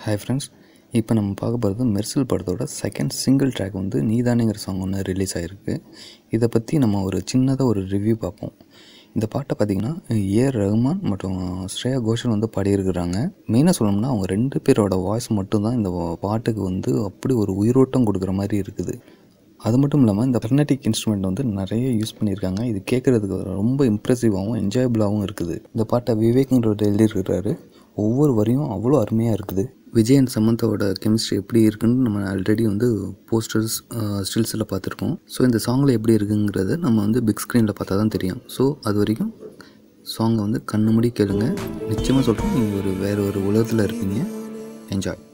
hi friends இப்போ நம்ம பார்க்க போகிறது மெர்சல் படத்தோட செகண்ட் சிங்கிள் ட்ராக் வந்து நீதானேங்கிற சாங் ஒன்று ரிலீஸ் ஆகிருக்கு இதை பற்றி நம்ம ஒரு சின்னதாக ஒரு ரிவ்யூ பார்ப்போம் இந்த பாட்டை பார்த்திங்கன்னா ஏ ரஹ்மான் மற்றும் ஸ்ரேயா கோஷல் வந்து பாடியிருக்கிறாங்க மெயினாக சொல்லணும்னா அவங்க ரெண்டு பேரோட வாய்ஸ் மட்டும்தான் இந்த பாட்டுக்கு வந்து அப்படி ஒரு உயிரோட்டம் கொடுக்குற மாதிரி இருக்குது அது மட்டும் இல்லாமல் இந்த கர்நாடிக் இன்ஸ்ட்ருமெண்ட் வந்து நிறைய யூஸ் பண்ணியிருக்காங்க இது கேட்குறதுக்கு ரொம்ப இம்ப்ரெசிவாகவும் என்ஜாயபிளாகவும் இருக்குது இந்த பாட்டை விவேக்ன்றவர் எழுதியிருக்கிறாரு ஒவ்வொரு வரியும் அவ்வளோ அருமையாக இருக்குது விஜய் அண்ட் சமந்தாவோட கெமிஸ்ட்ரி எப்படி இருக்குன்னு நம்ம ஆல்ரெடி வந்து போஸ்டர்ஸ் ஸ்டில்ஸில் பார்த்துருக்கோம் ஸோ இந்த சாங்கில் எப்படி இருக்குங்கிறத நம்ம வந்து பிக் ஸ்க்ரீனில் பார்த்தா தான் தெரியும் ஸோ அது வரைக்கும் சாங்கை வந்து கண்ணு மூடி கேளுங்க நிச்சயமாக சொல்கிறோம் நீங்கள் ஒரு வேறு ஒரு உலகத்தில் இருப்பீங்க என்ஜாய்